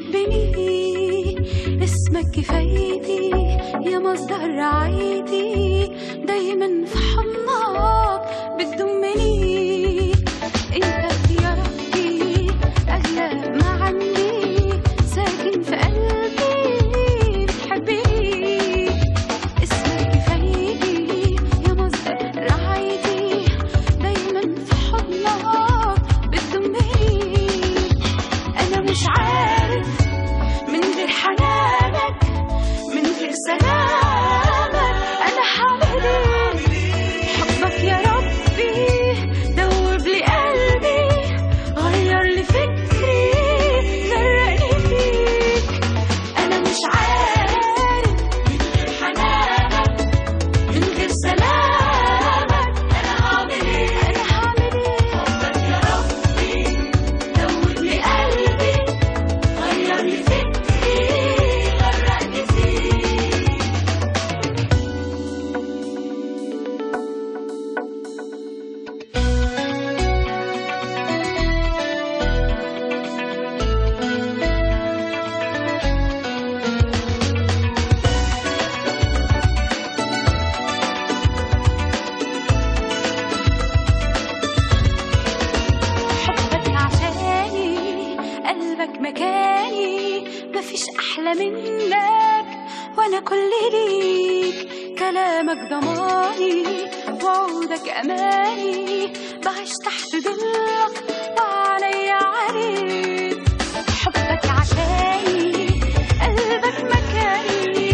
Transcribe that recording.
بتحبني اسمك كفايتي يا مصدر رعايتي دايما في حضنك بتضمني انت يا ربي اغلى ما عندي ساكن في قلبي بتحبني اسمك كفايتي يا مصدر رعايتي دايما في حضنك بتضمني انا مش عارف من غير حنانك من غير سلامك انا هعمل ايه حبك يا ربي دوب لي قلبي غير لي فكري غرقني فيك انا مش عارف من غير حنانك من غير سلامك انا هعمل ايه انا هعمل ايه حبك يا ربي دوب لي قلبي غير لي فكري غرقني فيك حبك عشاني قلبك مكاني مفيش أحلى منك وأنا كل ليك كلامك ضماني وعودك أماني بعيش تحت ظلك وعليا عليك حبك عشاني قلبك مكاني